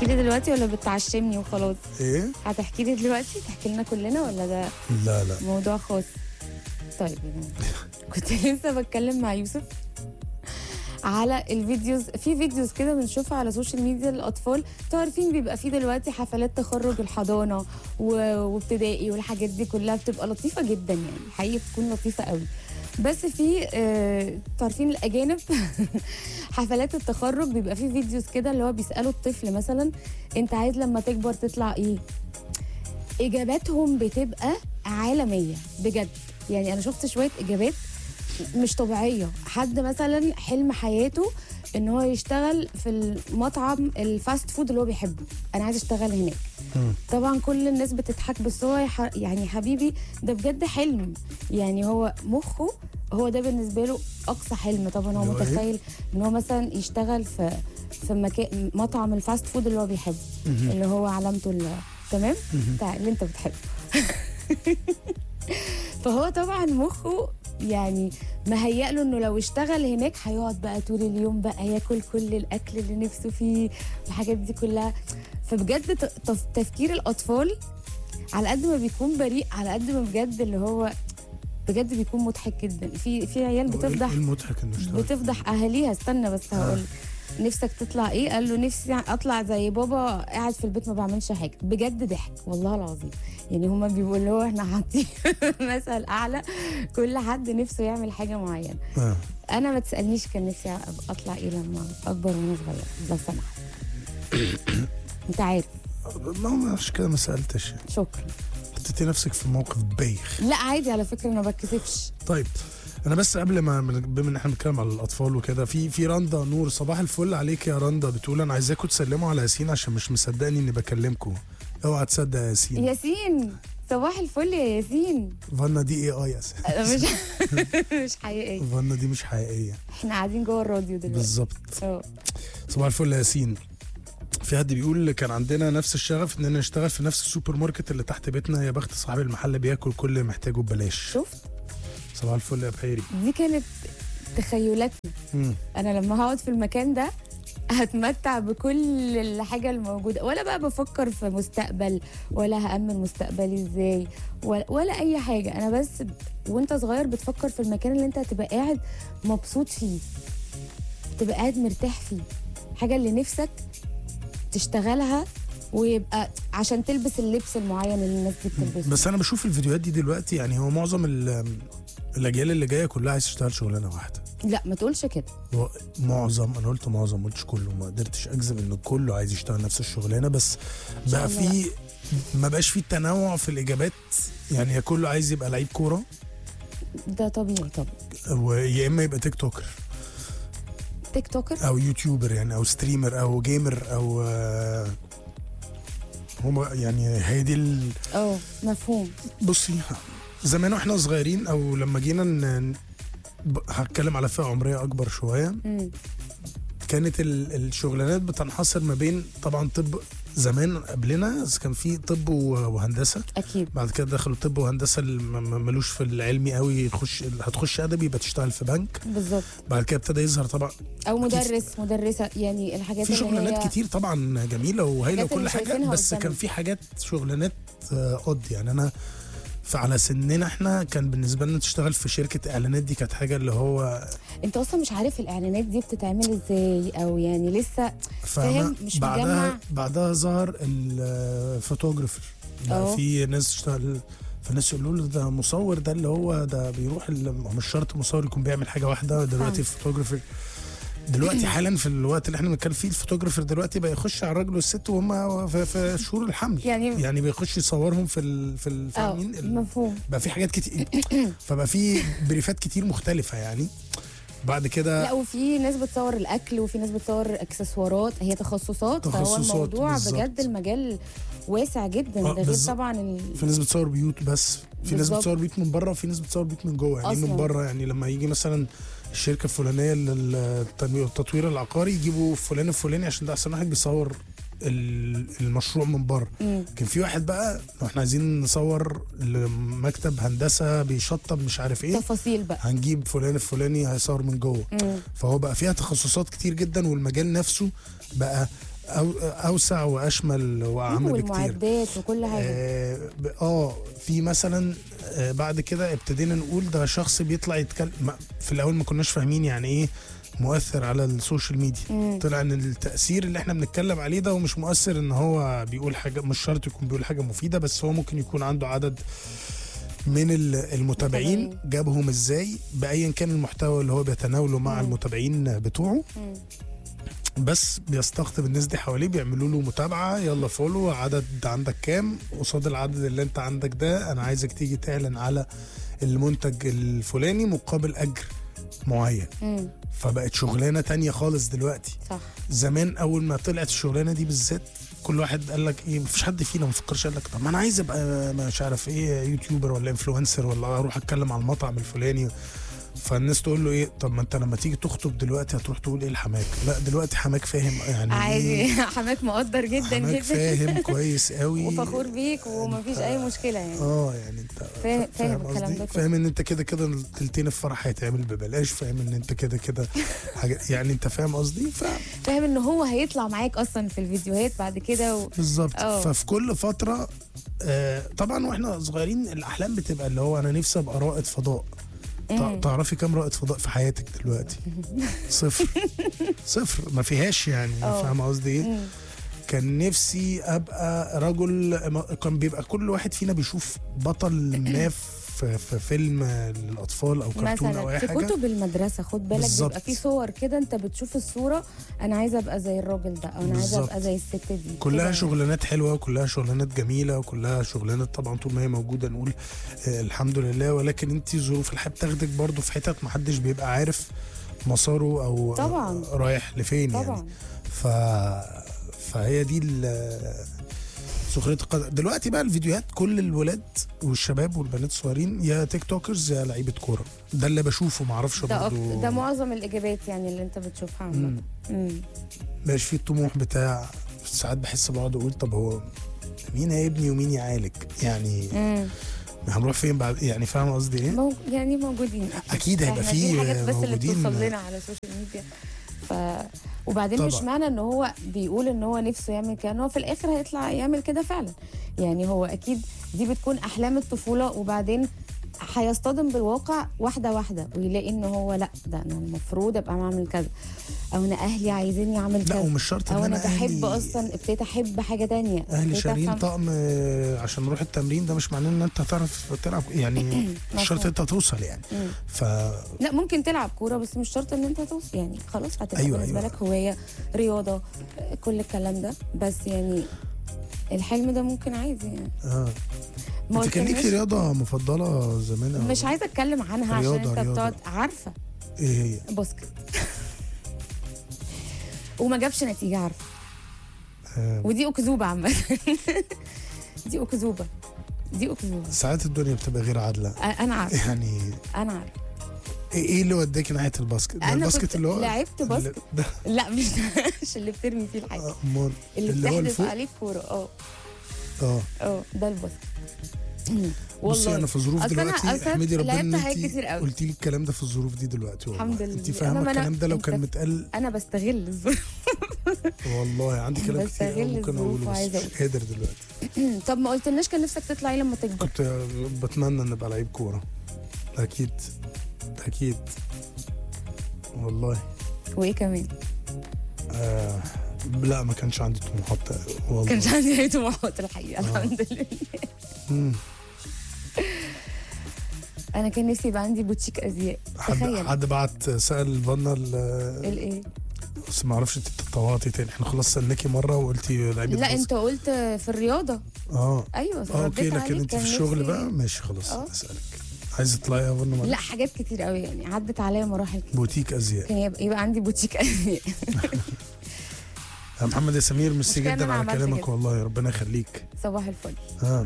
لي دلوقتي ولا بتعشمني وخلاص ايه هتحكي لي دلوقتي تحكي لنا كلنا ولا ده لا لا موضوع خاص طيب يعني كنت لسه بتكلم مع يوسف على الفيديوز في فيديوز كده بنشوفها على السوشيال ميديا للاطفال انتوا عارفين بيبقى في دلوقتي حفلات تخرج الحضانه و- وابتدائي والحاجات دي كلها بتبقى لطيفه جدا يعني حقيقي بتكون لطيفه قوي بس في آه، انتوا عارفين الاجانب حفلات التخرج بيبقى في فيديوز كده اللي هو بيسالوا الطفل مثلا انت عايز لما تكبر تطلع ايه اجاباتهم بتبقى عالميه بجد يعني انا شفت شويه اجابات مش طبيعيه حد مثلا حلم حياته ان هو يشتغل في المطعم الفاست فود اللي هو بيحبه انا عايز اشتغل هناك مم. طبعا كل الناس بتضحك بس هو يح- يعني حبيبي ده بجد حلم يعني هو مخه هو ده بالنسبه له اقصى حلم طبعا هو اللي هو إيه؟ متخيل ان هو مثلا يشتغل في في مكان مطعم الفاست فود اللي هو بيحبه اللي هو علامته ال- تمام بتاع اللي انت بتحبه فهو طبعا مخه يعني مهيأ له انه لو اشتغل هناك هيقعد بقى طول اليوم بقى ياكل كل الاكل اللي نفسه فيه الحاجات دي كلها فبجد ت- تف- تفكير الاطفال على قد ما بيكون بريء على قد ما بجد اللي هو بجد بيكون مضحك جدا في في عيال هو إيه- بتفضح إيه المضحك انه اشتغل بتفضح اهاليها استنى بس هقول نفسك تطلع ايه قال له نفسي اطلع زي بابا قاعد في البيت ما بعملش حاجه بجد ضحك والله العظيم يعني هما بيقولوا اللي هو احنا حاطين مثل اعلى كل حد نفسه يعمل حاجه معينه آه. انا ما تسالنيش كان نفسي أب- اطلع ايه لما اكبر وانا صغير لو سمحت انت عارف ما هو عشان كده ما سالتش شكرا حطيتي نفسك في موقف بايخ لا عادي على فكره انا ما بتكسفش طيب انا بس قبل ما من- بما ان احنا بنتكلم على الاطفال وكده في في رندا نور صباح الفل عليك يا رندا بتقول انا عايزاكم تسلموا على ياسين عشان مش مصدقني اني بكلمكم اوعى تصدق يا ياسين ياسين صباح الفل يا ياسين فانا دي اي اي اساسا أنا مش مش حقيقي فانا دي مش حقيقيه احنا قاعدين جوه الراديو دلوقتي بالظبط اه صباح الفل يا ياسين في حد بيقول كان عندنا نفس الشغف اننا نشتغل في نفس السوبر ماركت اللي تحت بيتنا يا بخت صاحب المحل بياكل كل اللي محتاجه ببلاش شفت صباح الفل يا بحيري دي كانت تخيلاتنا مم. انا لما هقعد في المكان ده هتمتع بكل الحاجة الموجودة ولا بقى بفكر في مستقبل ولا هأمن مستقبلي ازاي ولا, ولا أي حاجة أنا بس ب- وانت صغير بتفكر في المكان اللي انت هتبقى قاعد مبسوط فيه تبقى قاعد مرتاح فيه حاجة اللي نفسك تشتغلها ويبقى عشان تلبس اللبس المعين اللي الناس دي بتلبسه بس انا بشوف الفيديوهات دي دلوقتي يعني هو معظم ال- الاجيال اللي جايه كلها عايز تشتغل شغلانه واحده لا ما تقولش كده هو معظم انا قلت معظم ما قلتش كله ما قدرتش اجزم ان كله عايز يشتغل نفس الشغلانه بس بقى الله في ما بقاش في تنوع في الاجابات يعني يا كله عايز يبقى لعيب كوره ده طبيعي طبعا ويا اما يبقى تيك توكر تيك توكر او يوتيوبر يعني او ستريمر او جيمر او آه، هما يعني هي دي ال- اه مفهوم بصي زمان واحنا صغيرين او لما جينا ن- ب- هتكلم على فئه عمريه اكبر شويه مم. كانت ال- الشغلانات بتنحصر ما بين طبعا طب زمان قبلنا كان في طب و- وهندسه أكيد بعد كده دخلوا طب وهندسه اللي ما- ما- ملوش في العلمي قوي يخش هتخش ادبي يبقى تشتغل في بنك بالظبط بعد كده ابتدى يظهر طبعا او أكيد. مدرس مدرسه يعني الحاجات في اللي شغلانات هي كتير طبعا جميله وهايله الحاجات وكل اللي حاجه شايفينها بس قدامنا. كان في حاجات شغلانات آه، قد يعني انا فعلى سننا احنا كان بالنسبه لنا تشتغل في شركه اعلانات دي كانت حاجه اللي هو انت اصلا مش عارف الاعلانات دي بتتعمل ازاي او يعني لسه فاهم؟ فاهمة؟ مش بعدها مجمع. بعدها ظهر الفوتوجرافر أهو. بقى في ناس تشتغل فالناس يقولوا له ده مصور ده اللي هو ده بيروح ال- هو مش شرط مصور يكون بيعمل حاجه واحده دلوقتي فاهم. الفوتوجرافر دلوقتي حالا في الوقت اللي احنا بنتكلم فيه الفوتوجرافر دلوقتي بقى يخش على الراجل والست وهم في, في شهور الحمل يعني يعني بيخش يصورهم في ال في ال- اه فاهمين ال- مفهوم بقى في حاجات كتير فبقى في بريفات كتير مختلفه يعني بعد كده لا وفي ناس بتصور الاكل وفي ناس بتصور اكسسوارات هي تخصصات فهو تخصصات الموضوع بالظبط. بجد المجال واسع جدا آه، ده غير بالظبط. طبعا ال... في ناس بتصور بيوت بس في ناس بالظبط. بتصور بيوت من بره وفي ناس بتصور بيوت من جوه يعني أصلاً. من بره يعني لما يجي مثلا الشركه الفلانيه للتنميه والتطوير العقاري يجيبوا فلان الفلاني عشان ده احسن واحد بيصور ال- المشروع من بره مم. كان في واحد بقى لو احنا عايزين نصور لمكتب هندسه بيشطب مش عارف ايه تفاصيل بقى هنجيب فلان الفلاني هيصور من جوه مم. فهو بقى فيها تخصصات كتير جدا والمجال نفسه بقى أو اوسع واشمل واعم بكتير والمعدات وكل حاجه اه ب- اه في مثلا آه بعد كده ابتدينا نقول ده شخص بيطلع يتكلم ما- في الاول ما كناش فاهمين يعني ايه مؤثر على السوشيال ميديا مم. طلع ان التاثير اللي احنا بنتكلم عليه ده هو مش مؤثر ان هو بيقول حاجه مش شرط يكون بيقول حاجه مفيده بس هو ممكن يكون عنده عدد من ال- المتابعين متابعين. جابهم ازاي بايا كان المحتوى اللي هو بيتناوله مع مم. المتابعين بتوعه مم. بس بيستقطب الناس دي حواليه بيعملوا له متابعه يلا فولو عدد عندك كام قصاد العدد اللي انت عندك ده انا عايزك تيجي تعلن على المنتج الفلاني مقابل اجر معين مم. فبقت شغلانه تانية خالص دلوقتي صح زمان اول ما طلعت الشغلانه دي بالذات كل واحد قال لك ايه مفيش حد فينا ما فكرش قال لك طب ما انا عايز ابقى مش عارف ايه يوتيوبر ولا انفلونسر ولا اروح اتكلم على المطعم الفلاني فالناس تقول له ايه طب ما انت لما تيجي تخطب دلوقتي هتروح تقول ايه الحماك لا دلوقتي حماك فاهم يعني عادي إيه حماك مقدر جدا حماك جدا فاهم كويس قوي وفخور بيك ومفيش اي مشكله يعني اه يعني انت فاهم- فاهم قصدي؟ الكلام ده كله. فاهم ان انت كده كده التلتين الفرح هيتعمل ببلاش فاهم ان انت كده كده حاجه يعني انت فاهم قصدي ف فاهم ان هو هيطلع معاك اصلا في الفيديوهات بعد كده و... بالظبط اه. ففي كل فتره آه طبعا واحنا صغيرين الاحلام بتبقى اللي هو انا نفسي ابقى رائد فضاء تع- مم. تعرفي كام رائد فضاء في حياتك دلوقتي صفر صفر ما فيهاش يعني اه. فاهم قصدي ايه مم. كان نفسي ابقى رجل ما- كان بيبقى كل واحد فينا بيشوف بطل ما في, في فيلم للاطفال او كرتون او مثلا اي في حاجه كتب المدرسه خد بالك بالظبط. بيبقى في صور كده انت بتشوف الصوره انا عايزه ابقى زي الراجل ده او انا عايزه بالظبط. ابقى زي الست دي كلها كده. شغلانات حلوه وكلها شغلانات جميله وكلها شغلانات طبعا طول ما هي موجوده نقول آه الحمد لله ولكن انت ظروف الحياه بتاخدك برضو في حتت محدش بيبقى عارف مساره او طبعاً. رايح لفين يعني طبعا ف فهي دي ال- سخريه القدر دلوقتي بقى الفيديوهات كل الولاد والشباب والبنات الصغيرين يا تيك توكرز يا لعيبه كوره ده اللي بشوفه ما اعرفش ده برضو أكتر ده معظم الاجابات يعني اللي انت بتشوفها عامه مم. مم. مش في الطموح بتاع ساعات بحس بقعد اقول طب هو مين هيبني ومين يعالج يعني مم. هنروح فين بعد يعني فاهم قصدي ايه مو... يعني موجودين اكيد هيبقى إحنا دي فيه الحاجات بس اللي موجودين بتوصل لنا على السوشيال ميديا ف وبعدين مش طبعا. معنى ان هو بيقول ان هو نفسه يعمل كده ان هو في الاخر هيطلع يعمل كده فعلا يعني هو اكيد دي بتكون احلام الطفوله وبعدين هيصطدم بالواقع واحده واحده ويلاقي ان هو لا ده انا المفروض ابقى بعمل كذا او انا اهلي عايزيني اعمل لا كذا ومش شرط او ان انا انا بحب أهلي- اصلا ابتديت احب حاجه تانية اهلي ابتديت شارين أفهم- طقم آه، عشان نروح التمرين ده مش معناه ان انت هتعرف تلعب يعني مش شرط مفهوم. انت توصل يعني مم. ف لا ممكن تلعب كوره بس مش شرط ان انت توصل يعني خلاص هتبقى أيوة، بالنسبه أيوة. لك هوايه رياضه آه، كل الكلام ده بس يعني الحلم ده ممكن عادي يعني اه ما انت كان ليكي قلتلناش- رياضه مفضله زمان أو مش عايزه اتكلم عنها عشان رياضة، انت رياضة. بتقعد عارفه ايه هي باسكت وما جابش نتيجه عارفه آه ودي اكذوبه عامه دي اكذوبه دي اكذوبه ساعات الدنيا بتبقى غير عادله أ- انا عارفه يعني انا عارفه ايه إيه اللي وداكي ناحيه الباسكت ده انا الباسكت كنت اللي هو لعبت باسكت ده لا مش مش اللي بترمي فيه الحاجه آه، امال اللي, اللي هو اللي بتحدف فوق عليه الكوره اه اه اه ده الباسكت بصي انا في ظروف أصل أنا دلوقتي أصلا احمدي ربنا لعبت ان حاجات انت كتير قوي. قلتي لي الكلام ده في الظروف دي دلوقتي والله الحمد انت لله. فاهمه أنا- ما أنا- الكلام ده لو كان أنت- متقال انا بستغل الظروف والله عندي كلام كتير بستغل أوي ممكن الظروف اقوله بس وعايزة مش أقول. قادر دلوقتي طب ما قلتلناش كان نفسك تطلعي لما تكبر كنت بتمنى ان ابقى لعيب كوره اكيد اكيد والله وايه كمان آه لا ما كانش عندي طموحات والله كانش عندي اي طموحات الحقيقه آه. الحمد لله مم. انا كان نفسي يبقى عندي بوتشيك ازياء حد تخيل حد بعت سال فانا ال- الايه بس ما اعرفش انت تطوعتي تاني احنا خلاص سالناكي مره وقلتي لعيبه لا باسكت. انت قلت في الرياضه اه ايوه آه، اوكي رديت لكن عليك، انت كان في الشغل نفسي- بقى ماشي خلاص آه. اسالك عايزه تطلعي يا فانا لا حاجات كتير قوي يعني عدت عليا مراحل كتير بوتيك ازياء كان يبقى, يبقى عندي بوتشيك ازياء يا محمد يا سمير ميرسي مشكلة إن جدا أنا على عملت كلامك كده. والله ربنا يخليك صباح الفل ها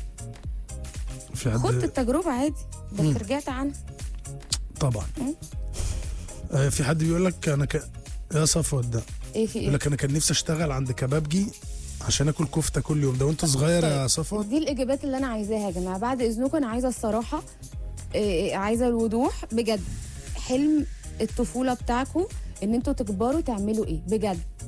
في خدت حد التجربه عادي بس مم. رجعت عنها طبعا مم. آه في حد بيقول لك انا ك... يا صفوت ده ايه في يقول ايه لك انا كان نفسي اشتغل عند كبابجي عشان اكل كفته كل يوم ده وانت صغير يا طيب. صفوت دي الاجابات اللي انا عايزاها يا جماعه بعد اذنكم انا عايزه الصراحه إيه، عايزه الوضوح بجد حلم الطفوله بتاعكم ان انتوا تكبروا تعملوا ايه بجد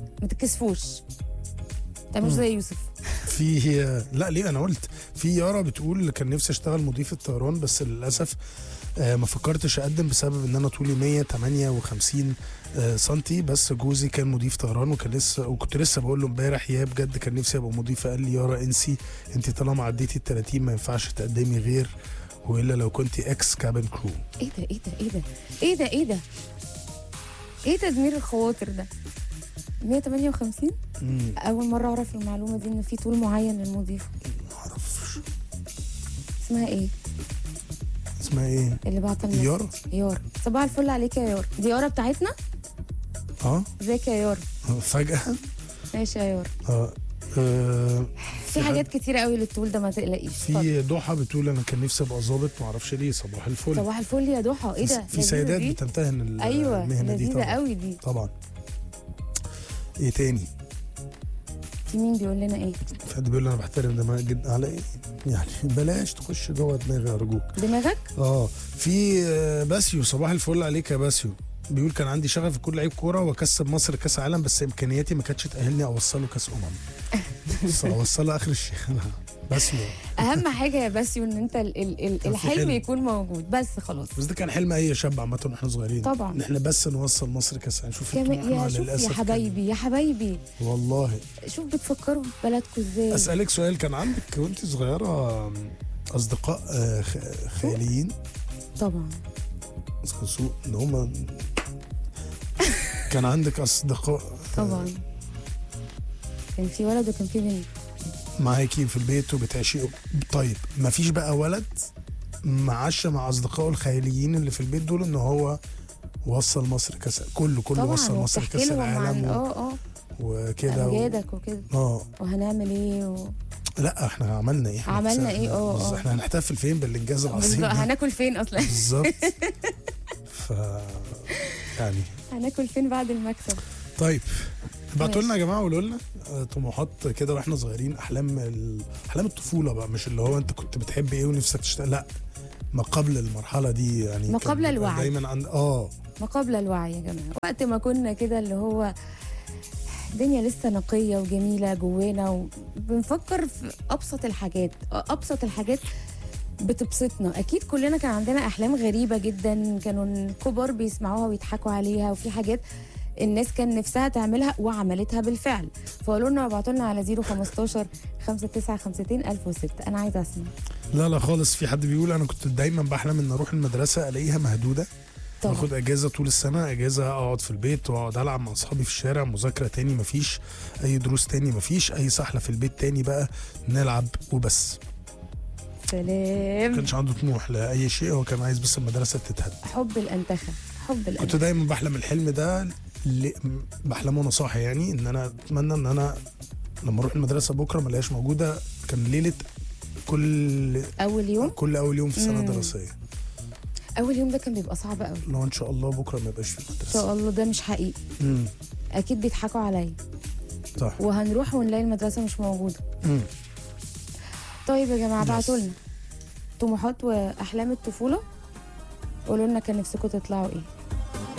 ما تكسفوش ما تعملوش زي يوسف في لا ليه انا قلت في يارا بتقول كان نفسي اشتغل مضيف الطيران بس للاسف آه، ما فكرتش اقدم بسبب ان انا طولي 158 آه، سنتي بس جوزي كان مضيف طيران وكان لسه وكنت لسه بقول له امبارح يا بجد كان نفسي ابقى مضيف قال لي يارا انسي انت طالما عديتي ال 30 ما ينفعش تقدمي غير والا لو كنت اكس كابن كرو ايه ده ايه ده ايه ده ايه ده ايه ده ايه تدمير الخواطر ده 158 مم، اول مره اعرف المعلومه دي ان في طول معين للمضيف ما اعرفش اسمها ايه اسمها ايه اللي بعت لنا يارا يارا صباح الفل عليك يا يارا دي يارا بتاعتنا اه ازيك يا يارا فجاه ماشي يا يارا اه آه، في حاجات كتيرة قوي للطول ده ما تقلقيش اتفضل. في ضحى بتقول انا كان نفسي ابقى ظابط ما اعرفش ليه صباح الفل صباح الفل يا ضحى ايه ده في لذيذة سيدات دي؟ بتمتهن ال- ايوه المهنه دي لذيذه طبعا قوي دي طبعا ايه تاني في مين بيقول لنا ايه في حد بيقول لي انا بحترم دماغك جدا على ايه يعني بلاش تخش جوه دماغي ارجوك دماغك اه في آه، باسيو صباح الفل عليك يا باسيو بيقول كان عندي شغف في كل لعيب كوره واكسب مصر كاس عالم بس امكانياتي ما كانتش تاهلني اوصله كاس امم بس اوصله اخر الشيء باسيو اهم حاجه يا باسيو ان انت ال ال ال كان في الحلم حلم. يكون موجود بس خلاص بس ده كان حلم اي شاب عامه واحنا صغيرين طبعا. ان احنا بس نوصل مصر كاس عالم شوف كم- طموحنا يا شوف للاسف يا كان- حبايبي يا حبايبي والله شوف بتفكروا بلدكم ازاي اسالك سؤال كان عندك وانت صغيره اصدقاء آه، خ- خياليين طبعا سوء ان هم كان عندك اصدقاء طبعا كان في ولد وكان في بنت معاكي في البيت وبتعشقوا طيب ما فيش بقى ولد معاش مع اصدقائه الخياليين اللي في البيت دول ان هو وصل مصر كاس كله كله طبعا وصل مصر وبتحكي كاس لهم عن العالم و... اه اه وكده و... امجادك وكده اه وهنعمل ايه و... لا احنا عملنا ايه احنا عملنا كسبنا. إيه؟ اه، بس اه. احنا هنحتفل فين بالانجاز العظيم بالظبط ده؟ هناكل فين اصلا بالظبط ف يعني هناكل فين بعد المكسب طيب ابعتوا ماشي. لنا يا جماعه وقولوا لنا آه، طموحات كده واحنا صغيرين احلام ال... احلام الطفوله بقى مش اللي هو انت كنت بتحب ايه ونفسك تشتغل لا ما قبل المرحله دي يعني ما كان قبل بيبقى الوعي. دايما عند اه ما قبل الوعي يا جماعه وقت ما كنا كده اللي هو الدنيا لسه نقيه وجميله جوانا وبنفكر في ابسط الحاجات ابسط الحاجات بتبسطنا اكيد كلنا كان عندنا احلام غريبه جدا كانوا الكبار بيسمعوها ويضحكوا عليها وفي حاجات الناس كان نفسها تعملها وعملتها بالفعل فقولوا لنا وابعتوا لنا على 015 5952 1006 انا عايزه اسمع لا لا خالص في حد بيقول انا كنت دايما بحلم ان اروح المدرسه الاقيها مهدوده طبعا باخد اجازه طول السنه اجازه اقعد في البيت واقعد العب مع اصحابي في الشارع مذاكره تاني مفيش اي دروس تاني مفيش اي سحله في البيت تاني بقى نلعب وبس ما سلام كانش عنده طموح لاي شيء هو كان عايز بس المدرسه تتهد حب الانتخه حب كنت الانتخه دايما بحلم الحلم ده ل- م- بحلمه وانا صاحي يعني ان انا اتمنى ان انا لما اروح المدرسه بكره ما الاقيش موجوده كان ليله كل اول يوم كل اول يوم في السنه مم. الدراسيه اول يوم ده كان بيبقى صعب قوي لو ان شاء الله بكره ما يبقاش في ان المدرسه شاء الله ده مش حقيقي امم اكيد بيضحكوا عليا صح وهنروح ونلاقي المدرسه مش موجوده مم. طيب يا جماعه Yes. ابعتوا لنا طموحات واحلام الطفوله قولوا لنا كان نفسكم تطلعوا ايه